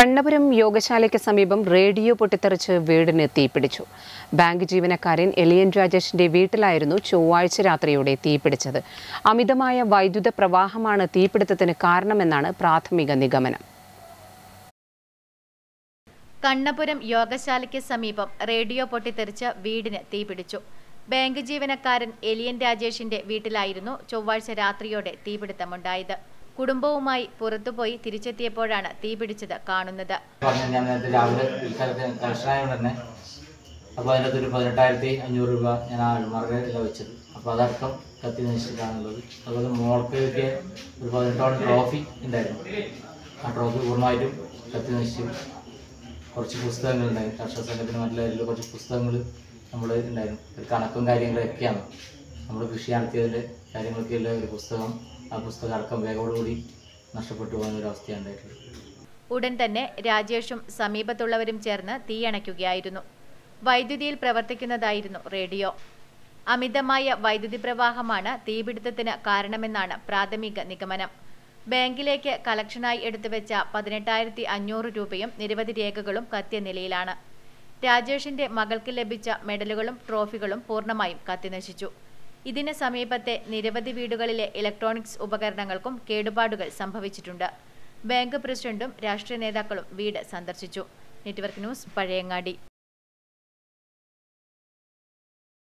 കണ്ണപുരം യോഗശാലയ്ക്ക് സമീപം റേഡിയോ പൊട്ടിത്തെറിച്ച് വീടിന് തീപിടിച്ചു ബാങ്ക് ജീവനക്കാരൻ എലിയൻ രാജേഷിന്റെ വീട്ടിലായിരുന്നു ചൊവ്വാഴ്ച രാത്രിയോടെ തീപിടിച്ചത് അമിതമായ വൈദ്യുത പ്രവാഹമാണ് തീപിടുത്തത്തിന് കാരണമെന്നാണ് പ്രാഥമിക നിഗമനം കണ്ണപുരം യോഗശാലയ്ക്ക് സമീപം റേഡിയോ പൊട്ടിത്തെറിച്ച് വീടിന് തീപിടിച്ചു ബാങ്ക് ജീവനക്കാരൻ എലിയൻ രാജേഷിന്റെ വീട്ടിലായിരുന്നു ചൊവ്വാഴ്ച രാത്രിയോടെ തീപിടുത്തമുണ്ടായത് കുടുംബവുമായി പുറത്തുപോയി തിരിച്ചെത്തിയപ്പോഴാണ് തീപിടിച്ചത് കാണുന്നത് പറഞ്ഞു ഞാൻ നേരത്തെ രാവിലെ ഇക്കാലത്ത് കലക്ഷനായതുകൊണ്ട് തന്നെ അപ്പോൾ അതിനകത്ത് ഒരു പതിനെട്ടായിരത്തി അഞ്ഞൂറ് രൂപ ഞാൻ ആ അൾമാർഗയില വെച്ചത് അപ്പോൾ അതടക്കം കത്തി നശിച്ചിട്ടാണുള്ളത് അതുപോലെ മോൾക്ക് കിട്ടിയ ഒരു പതിനെട്ടോളം ട്രോഫി ഉണ്ടായിരുന്നു ആ ട്രോഫി പൂർണ്ണമായിട്ടും കത്തി നശിച്ചു കുറച്ച് പുസ്തകങ്ങൾ ഉണ്ടായിരുന്നു കർഷക സംഘത്തിന് മറ്റുള്ള കുറച്ച് പുസ്തകങ്ങൾ നമ്മൾ ഉണ്ടായിരുന്നു ഒരു കണക്കും കാര്യങ്ങളൊക്കെയാണ് നമ്മൾ കൃഷി നടത്തിയതിൻ്റെ കാര്യങ്ങളൊക്കെയുള്ള ഒരു പുസ്തകം ആ പുസ്തകം അടക്കം വേഗോടുകൂടി നഷ്ടപ്പെട്ടു പോകുന്ന ഒരു അവസ്ഥയാണ് ഉണ്ടായിട്ടുള്ളത് ഉടൻ തന്നെ രാജേഷും സമീപത്തുള്ളവരും ചേർന്ന് തീയണയ്ക്കുകയായിരുന്നു വൈദ്യുതിയിൽ പ്രവർത്തിക്കുന്നതായിരുന്നു റേഡിയോ അമിതമായ വൈദ്യുതി പ്രവാഹമാണ് തീപിടുത്തത്തിന് കാരണമെന്നാണ് പ്രാഥമിക നിഗമനം ബാങ്കിലേക്ക് കളക്ഷനായി എടുത്തുവെച്ച പതിനെട്ടായിരത്തി അഞ്ഞൂറ് രൂപയും നിരവധി രേഖകളും കത്തിയ നിലയിലാണ് രാജേഷിന്റെ മകൾക്ക് ലഭിച്ച മെഡലുകളും ട്രോഫികളും പൂർണ്ണമായും കത്തിനശിച്ചു ഇതിന് സമീപത്തെ നിരവധി വീടുകളിലെ ഇലക്ട്രോണിക്സ് ഉപകരണങ്ങൾക്കും കേടുപാടുകൾ സംഭവിച്ചിട്ടുണ്ട് ബാങ്ക് പ്രസിഡന്റും രാഷ്ട്രീയ നേതാക്കളും വീട് സന്ദർശിച്ചു നെറ്റ്വർക്ക് ന്യൂസ് പഴയങ്ങാടി